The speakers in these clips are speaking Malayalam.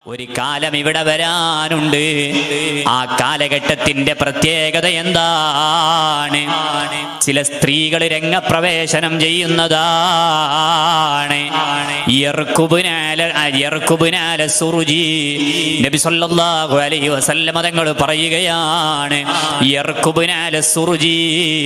ഒരു കാലം ഇവിടെ വരാനുണ്ട് ആ കാലഘട്ടത്തിന്റെ പ്രത്യേകത എന്താണ് ചില സ്ത്രീകൾ രംഗപ്രവേശനം ചെയ്യുന്നതാണ് യർക്കുബുനാല- യർക്കുബുനാല സുറുജി. നബി സല്ലല്ലാഹു അലൈഹി വസല്ലമ തങ്ങൾ പറയുകയാണ് യർക്കുബുനാല സുറുജി.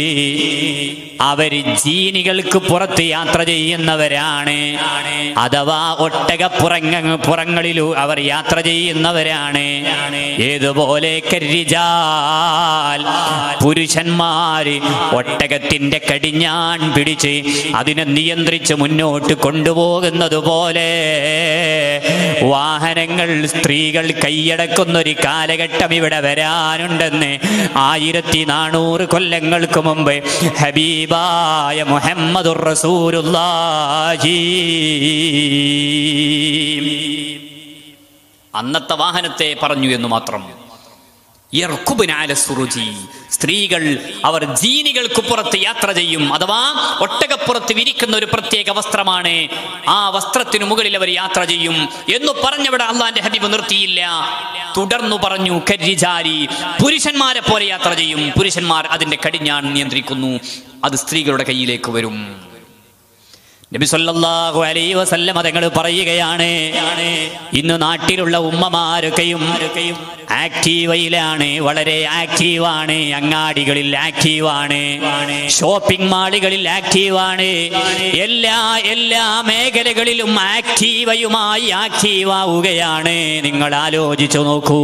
അവര് ജീനികൾക്ക് പുറത്ത് യാത്ര ചെയ്യുന്നവരാണ് അഥവാ ഒട്ടകപ്പുറങ്ങ പുറങ്ങളിലു അവർ യാത്ര ചെയ്യുന്നവരാണ് ഏതുപോലെ കരിജാൽ പുരുഷന്മാര് ഒട്ടകത്തിന്റെ കടിഞ്ഞാൺ പിടിച്ച് അതിനെ നിയന്ത്രിച്ച് മുന്നോട്ട് കൊണ്ടുപോകുന്നത് പോലെ വാഹനങ്ങൾ സ്ത്രീകൾ കൈയടക്കുന്ന ഒരു കാലഘട്ടം ഇവിടെ വരാനുണ്ടെന്ന് ആയിരത്തി നാനൂറ് കൊല്ലങ്ങൾക്ക് മുമ്പ് ഹബീബായ മുഹമ്മദുർ റസൂലുള്ളാഹി അന്നത്തെ വാഹനത്തെ പറഞ്ഞു എന്ന് മാത്രം യർക്കുബിനാല സുറുജി സ്ത്രീകൾ അവർ ജീനികൾക്ക് പുറത്ത് യാത്ര ചെയ്യും അഥവാ ഒട്ടകപ്പുറത്ത് വിരിക്കുന്ന ഒരു പ്രത്യേക വസ്ത്രമാണ് ആ വസ്ത്രത്തിനു മുകളിൽ അവർ യാത്ര ചെയ്യും എന്ന് പറഞ്ഞവിടെ അള്ളാന്റെ ഹബീബ് നിർത്തിയില്ല തുടർന്നു പറഞ്ഞു കരിജാരി പുരുഷന്മാരെ പോലെ യാത്ര ചെയ്യും പുരുഷന്മാർ അതിന്റെ കടിഞ്ഞാൺ നിയന്ത്രിക്കുന്നു അത് സ്ത്രീകളുടെ കയ്യിലേക്ക് വരും നബി സല്ലല്ലാഹു അലൈഹി വസല്ലമ തങ്ങൾ പറയുകയാണ് ഇന്ന് നാട്ടിലുള്ള ഉമ്മമാരൊക്കെയും ആക്റ്റീവയിലാണ് വളരെ ആക്റ്റീവാണ് അങ്ങാടികളിൽ ആക്റ്റീവാണ് ഷോപ്പിംഗ് മാളുകളിൽ ആക്റ്റീവാണ് എല്ലാ എല്ലാ മേഖലകളിലും ആക്റ്റീവയുമായി ആക്റ്റീവാവുകയാണ് നിങ്ങൾ ആലോചിച്ചു നോക്കൂ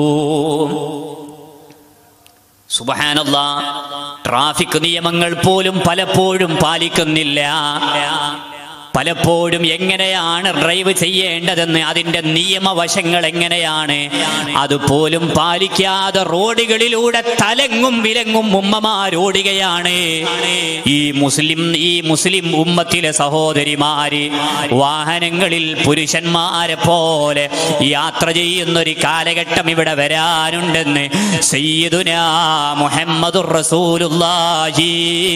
സുബഹാനല്ല ട്രാഫിക് നിയമങ്ങൾ പോലും പലപ്പോഴും പാലിക്കുന്നില്ല പലപ്പോഴും എങ്ങനെയാണ് ഡ്രൈവ് ചെയ്യേണ്ടതെന്ന് അതിന്റെ നിയമവശങ്ങൾ എങ്ങനെയാണ് അതുപോലും പാലിക്കാതെ റോഡുകളിലൂടെ തലങ്ങും വിലങ്ങും ഉമ്മമാരോടുകയാണ് ഈ മുസ്ലിം ഈ മുസ്ലിം ഉമ്മത്തിലെ സഹോദരിമാര് വാഹനങ്ങളിൽ പുരുഷന്മാരെ പോലെ യാത്ര ചെയ്യുന്ന ഒരു കാലഘട്ടം ഇവിടെ വരാനുണ്ടെന്ന് സയ്യിദുന മുഹമ്മദുർ റസൂലുള്ളാഹി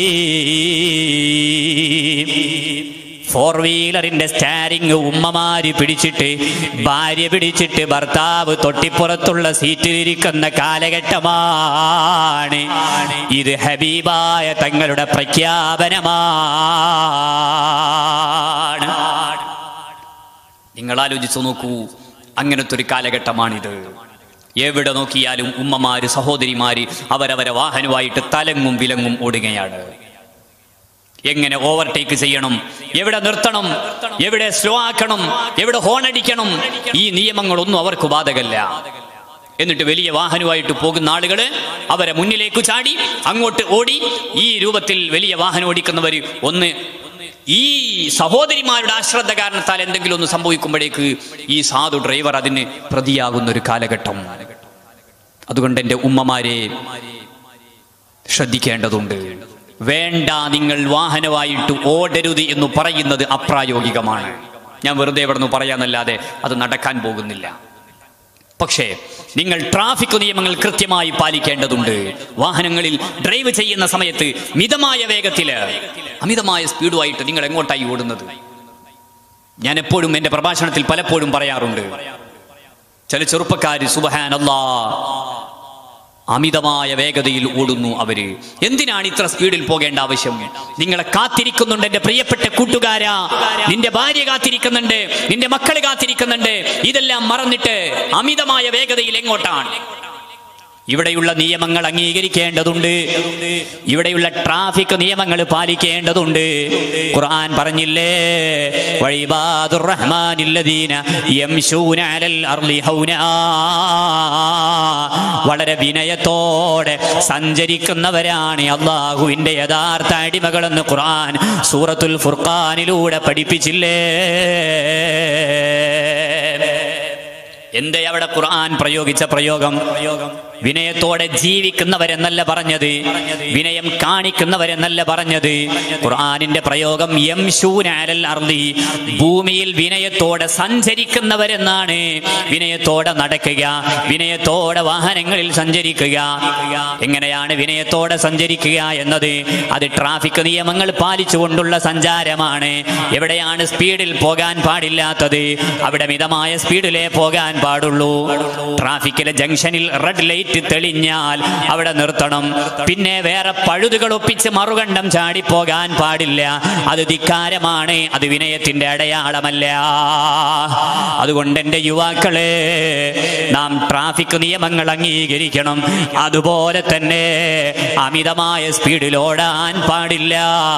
ഫോർ വീലറിന്റെ സ്റ്റാരിങ് ഉമ്മമാര് പിടിച്ചിട്ട് ഭാര്യ പിടിച്ചിട്ട് ഭർത്താവ് തൊട്ടിപ്പുറത്തുള്ള സീറ്റിലിരിക്കുന്ന കാലഘട്ടമാണ് ഇത് ഹബീബായ തങ്ങളുടെ പ്രഖ്യാപനമാണ് നിങ്ങൾ ആലോചിച്ചു നോക്കൂ അങ്ങനത്തെ ഒരു കാലഘട്ടമാണിത് എവിടെ നോക്കിയാലും ഉമ്മമാര് സഹോദരിമാര് അവരവരെ വാഹനമായിട്ട് തലങ്ങും വിലങ്ങും ഓടുകയാണ് എങ്ങനെ ഓവർടേക്ക് ചെയ്യണം എവിടെ നിർത്തണം എവിടെ സ്ലോ ആക്കണം എവിടെ ഹോൺ അടിക്കണം ഈ നിയമങ്ങളൊന്നും അവർക്ക് ബാധകല്ല എന്നിട്ട് വലിയ വാഹനമായിട്ട് പോകുന്ന ആളുകള് അവരെ മുന്നിലേക്ക് ചാടി അങ്ങോട്ട് ഓടി ഈ രൂപത്തിൽ വലിയ വാഹനം ഓടിക്കുന്നവര് ഒന്ന് ഈ സഹോദരിമാരുടെ അശ്രദ്ധ കാരണത്താൽ എന്തെങ്കിലും ഒന്ന് സംഭവിക്കുമ്പോഴേക്ക് ഈ സാധു ഡ്രൈവർ അതിന് പ്രതിയാകുന്ന ഒരു കാലഘട്ടം അതുകൊണ്ട് എൻ്റെ ഉമ്മമാരെ ശ്രദ്ധിക്കേണ്ടതുണ്ട് വേണ്ട നിങ്ങൾ വാഹനമായിട്ട് ഓടരുത് എന്ന് പറയുന്നത് അപ്രായോഗികമാണ് ഞാൻ വെറുതെ ഇവിടെ നിന്ന് പറയാന്നല്ലാതെ അത് നടക്കാൻ പോകുന്നില്ല പക്ഷേ നിങ്ങൾ ട്രാഫിക് നിയമങ്ങൾ കൃത്യമായി പാലിക്കേണ്ടതുണ്ട് വാഹനങ്ങളിൽ ഡ്രൈവ് ചെയ്യുന്ന സമയത്ത് മിതമായ വേഗത്തില് അമിതമായ സ്പീഡുമായിട്ട് നിങ്ങൾ എങ്ങോട്ടായി ഓടുന്നത് ഞാൻ എപ്പോഴും എൻ്റെ പ്രഭാഷണത്തിൽ പലപ്പോഴും പറയാറുണ്ട് ചില ചെറുപ്പക്കാര് സുബഹാനല്ലാ അമിതമായ വേഗതയിൽ ഓടുന്നു അവര് എന്തിനാണ് ഇത്ര സ്പീഡിൽ പോകേണ്ട ആവശ്യം നിങ്ങളെ കാത്തിരിക്കുന്നുണ്ട് എന്റെ പ്രിയപ്പെട്ട കൂട്ടുകാരാ നിന്റെ ഭാര്യ കാത്തിരിക്കുന്നുണ്ട് നിന്റെ മക്കൾ കാത്തിരിക്കുന്നുണ്ട് ഇതെല്ലാം മറന്നിട്ട് അമിതമായ വേഗതയിൽ എങ്ങോട്ടാണ് ഇവിടെയുള്ള നിയമങ്ങൾ അംഗീകരിക്കേണ്ടതുണ്ട് ഇവിടെയുള്ള ട്രാഫിക് നിയമങ്ങൾ പാലിക്കേണ്ടതുണ്ട് ഖുർആൻ പറഞ്ഞില്ലേ വഴിബാദുർ റഹ്മാനില്ലദീന യംശൂന അലൽ അർളി ഹൗനാ വളരെ വിനയത്തോടെ സഞ്ചരിക്കുന്നവരാണ് അള്ളാഹുവിന്റെ യഥാർത്ഥ അടിമകളെന്ന് ഖുർആൻ സൂറത്തുൽ ഫുർഖാനിലൂടെ പഠിപ്പിച്ചില്ലേ എന്തേ അവിടെ ഖുർആൻ പ്രയോഗിച്ച പ്രയോഗം പ്രയോഗം വിനയത്തോടെ ജീവിക്കുന്നവരെന്നല്ല പറഞ്ഞത് വിനയം കാണിക്കുന്നവരെന്നല്ല പറഞ്ഞത് ഖുർആനിന്റെ പ്രയോഗം യംശൂന അലൽ അർളി ഭൂമിയിൽ വിനയത്തോടെ സഞ്ചരിക്കുന്നവരെന്നാണ് വിനയത്തോടെ നടക്കുക വിനയത്തോടെ വാഹനങ്ങളിൽ സഞ്ചരിക്കുക എങ്ങനെയാണ് വിനയത്തോടെ സഞ്ചരിക്കുക എന്നത് അത് ട്രാഫിക് നിയമങ്ങൾ പാലിച്ചുകൊണ്ടുള്ള സഞ്ചാരമാണ് എവിടെയാണ് സ്പീഡിൽ പോകാൻ പാടില്ലാത്തത് അവിടെ മിതമായ സ്പീഡിലേ പോകാൻ പാടുള്ളൂ ട്രാഫിക്കിലെ ജംഗ്ഷനിൽ റെഡ് ലൈറ്റ് തെളിഞ്ഞാൽ അവിടെ നിർത്തണം പിന്നെ വേറെ പഴുതുകൾ ഒപ്പിച്ച് മറുകണ്ഠം ചാടി പോകാൻ പാടില്ല അത് ധിക്കാരമാണ് അത് വിനയത്തിന്റെ അടയാളമല്ല അതുകൊണ്ട് എൻ്റെ യുവാക്കളെ നാം ട്രാഫിക് നിയമങ്ങൾ അംഗീകരിക്കണം അതുപോലെ തന്നെ അമിതമായ സ്പീഡിൽ ഓടാൻ പാടില്ല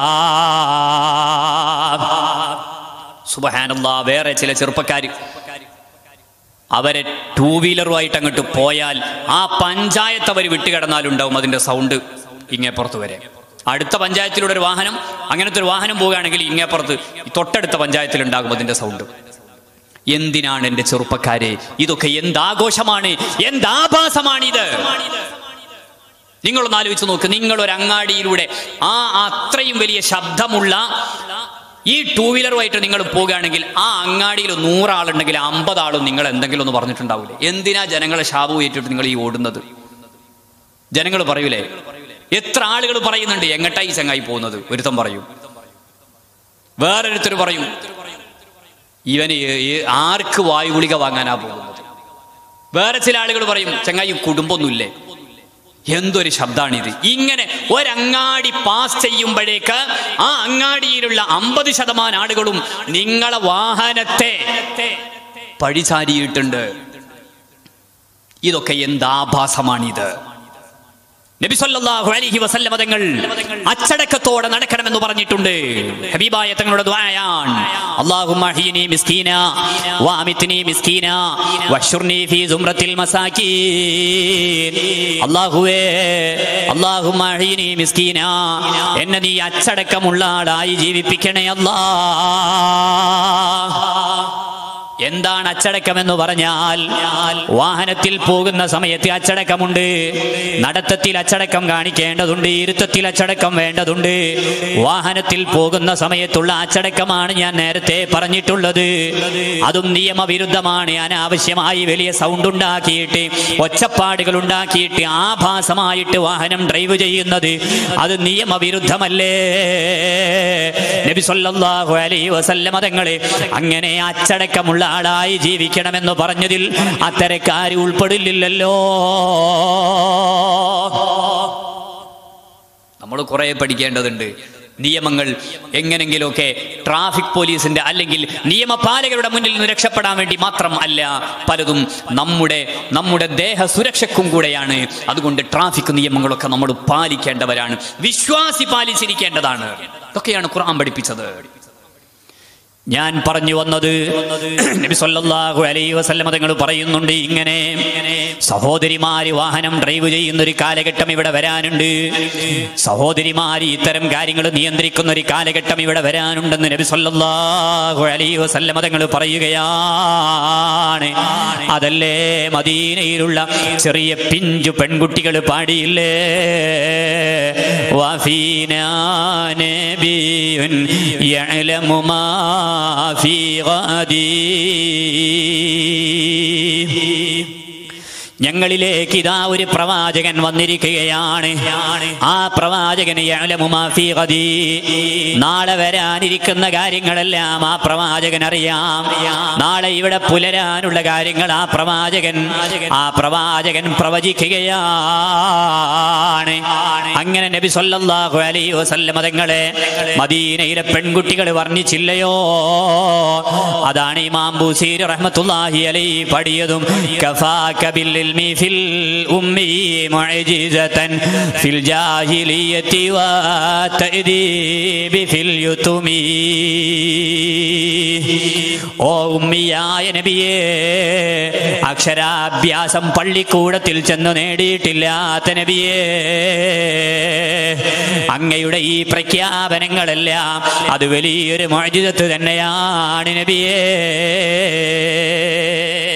സുബഹാനല്ല വേറെ ചില ചെറുപ്പക്കാർ അവരെ ടൂ വീലറുമായിട്ട് അങ്ങോട്ട് പോയാൽ ആ പഞ്ചായത്ത് അവർ വിട്ടുകിടന്നാലുണ്ടാവും അതിന്റെ സൗണ്ട് ഇങ്ങേപ്പുറത്ത് വരെ അടുത്ത പഞ്ചായത്തിലൂടെ ഒരു വാഹനം അങ്ങനത്തെ ഒരു വാഹനം പോവുകയാണെങ്കിൽ ഇങ്ങേപ്പുറത്ത് ഈ തൊട്ടടുത്ത പഞ്ചായത്തിൽ ഉണ്ടാകും അതിന്റെ സൗണ്ട് എന്തിനാണ് എൻ്റെ ചെറുപ്പക്കാരെ ഇതൊക്കെ എന്താഘോഷമാണ് എന്താഭാസമാണിത് നിങ്ങളൊന്ന് ആലോചിച്ച് നോക്ക് നിങ്ങൾ ഒരു അങ്ങാടിയിലൂടെ ആ അത്രയും വലിയ ശബ്ദമുള്ള ഈ ടൂ വീലറുമായിട്ട് നിങ്ങൾ പോകുകയാണെങ്കിൽ ആ അങ്ങാടിയിൽ നൂറാളുണ്ടെങ്കിൽ അമ്പത് ആളും നിങ്ങൾ എന്തെങ്കിലും ഒന്ന് പറഞ്ഞിട്ടുണ്ടാവില്ലേ എന്തിനാ ജനങ്ങളെ ശാപം ഏറ്റിട്ട് നിങ്ങൾ ഈ ഓടുന്നത് ജനങ്ങൾ പറയൂലേ എത്ര ആളുകൾ പറയുന്നുണ്ട് എങ്ങട്ടാ ഈ ചങ്ങായി പോകുന്നത് ഒരുത്തം പറയും വേറൊരുത്തർ പറയും ഇവന് ഏ- ഏ- ആർക്ക് വായു ഗുളിക വാങ്ങാനാ പോകുന്നത് വേറെ ചില ആളുകൾ പറയും ചങ്ങായി കുടുംബമൊന്നുമില്ലേ എന്തൊരു ശബ്ദാണിത് ഇങ്ങനെ ഒരങ്ങാടി പാസ് ചെയ്യുമ്പോഴേക്ക് ആ അങ്ങാടിയിലുള്ള അമ്പത് ശതമാനം ആളുകളും നിങ്ങളെ വാഹനത്തെ പഴിചാരിയിട്ടുണ്ട് ഇതൊക്കെ എന്താഭാസമാണിത് നബി സല്ലല്ലാഹു അലൈഹി വസല്ലമ തങ്ങൾ അച്ചടക്കത്തോടെ നടക്കണമെന്ന് പറഞ്ഞിട്ടുണ്ട് ഹബീബായ തങ്ങളുടെ ദുആയാണ് അല്ലാഹുമ്മ ഹീനി മിസ്കീന വഅമിത്നി മിസ്കീന വഹ്ശുർനി ഫീ സുംറത്തിൽ മസാകീൻ അല്ലാഹുവേ അല്ലാഹുമ്മ ഹീനി മിസ്കീന എന്നെ നീ അച്ചടക്കമുള്ള ആളായി ജീവിപ്പിക്കണേ അല്ലാ എന്താണ് അച്ചടക്കം എന്ന് പറഞ്ഞാൽ വാഹനത്തിൽ പോകുന്ന സമയത്ത് അച്ചടക്കമുണ്ട് നടത്തത്തിൽ അച്ചടക്കം കാണിക്കേണ്ടതുണ്ട് ഇരുത്തത്തിൽ അച്ചടക്കം വേണ്ടതുണ്ട് വാഹനത്തിൽ പോകുന്ന സമയത്തുള്ള അച്ചടക്കമാണ് ഞാൻ നേരത്തെ പറഞ്ഞിട്ടുള്ളത് അതും നിയമവിരുദ്ധമാണ് അനാവശ്യമായി വലിയ സൗണ്ട് ഉണ്ടാക്കിയിട്ട് ഒച്ചപ്പാടുകൾ ഉണ്ടാക്കിയിട്ട് ആഭാസമായിട്ട് വാഹനം ഡ്രൈവ് ചെയ്യുന്നത് അത് നിയമവിരുദ്ധമല്ലേ നബി സല്ലല്ലാഹു അലൈഹി വസല്ലമ തങ്ങളെ അങ്ങനെ അച്ചടക്കമുള്ള ആളായി ജീവിക്കണമെന്ന് പറഞ്ഞതിൽ അത്തരക്കാർ ഉൾപ്പെടില്ലല്ലോ നമ്മൾ കുറെ പഠിക്കേണ്ടതുണ്ട് നിയമങ്ങൾ എങ്ങനെങ്കിലുമൊക്കെ ട്രാഫിക് പോലീസിന്റെ അല്ലെങ്കിൽ നിയമപാലകരുടെ മുന്നിൽ നിന്ന് രക്ഷപ്പെടാൻ വേണ്ടി മാത്രം അല്ല പലതും നമ്മുടെ നമ്മുടെ ദേഹ സുരക്ഷയ്ക്കും കൂടെയാണ് അതുകൊണ്ട് ട്രാഫിക് നിയമങ്ങളൊക്കെ നമ്മൾ പാലിക്കേണ്ടവരാണ് വിശ്വാസി പാലിച്ചിരിക്കേണ്ടതാണ് ഇതൊക്കെയാണ് ഖുർആൻ പഠിപ്പിച്ചത് ഞാൻ പറഞ്ഞു വന്നത് നബി സല്ലല്ലാഹു അലൈഹി വസല്ലമ തങ്ങൾ പറയുന്നുണ്ട് ഇങ്ങനെ സഹോദരിമാര് വാഹനം ഡ്രൈവ് ചെയ്യുന്ന ഒരു കാലഘട്ടം ഇവിടെ വരാനുണ്ട് സഹോദരിമാര് ഇത്തരം കാര്യങ്ങൾ നിയന്ത്രിക്കുന്ന ഒരു കാലഘട്ടം ഇവിടെ വരാനുണ്ടെന്ന് നബി സല്ലല്ലാഹു അലൈഹി വസല്ലമ തങ്ങൾ പറയുകയാണ് അതല്ലേ മദീനയിലുള്ള ചെറിയ പിഞ്ചു പെൺകുട്ടികൾ പാടിയില്ലേ വഫീനാ നബിയുൻ യഅലമു മാ ഫീ ഗദീ ഞങ്ങളിലേക്ക് ഇതാ ഒരു പ്രവാചകൻ വന്നിരിക്കുകയാണ് ആ പ്രവാചകന് യഅലമു മാ ഫീ ഗദീ. നാളെ വരാനിരിക്കുന്ന കാര്യങ്ങളെല്ലാം ആ പ്രവാചകൻ അറിയാം നാളെ ഇവിടെ പുലരാനുള്ള കാര്യങ്ങൾ ആ പ്രവാചകൻ ആ പ്രവാചകൻ പ്രവചിക്കുകയാണ് അങ്ങനെ നബി സല്ലല്ലാഹു അലൈഹി വസല്ലമ തങ്ങളെ മദീനയിലെ പെൺകുട്ടികൾ വർണ്ണിച്ചില്ലയോ അതാണ് ഇമാം ബൂസീർ റഹ്മത്തുള്ളാഹി അലൈഹി പടിയതും കഫാക ബിൽ ഇൽമി ഫിൽ ഉമ്മി മുഅ്ജിസതൻ ഫിൽ ജാഹിലിയത്തി വ തഅദീബി ഫിൽ യുതുമി ഓ ഉമ്മിയായ നബിയേ അക്ഷരാഭ്യാസം പള്ളിക്കൂടത്തിൽ ചെന്ന് നേടിയിട്ടില്ലാത്ത നബിയേ അങ്ങയുടെ ഈ പ്രഖ്യാപനങ്ങളെല്ലാം അത് വലിയൊരു മോചിതത്ത് തന്നെയാണ് നബിയേ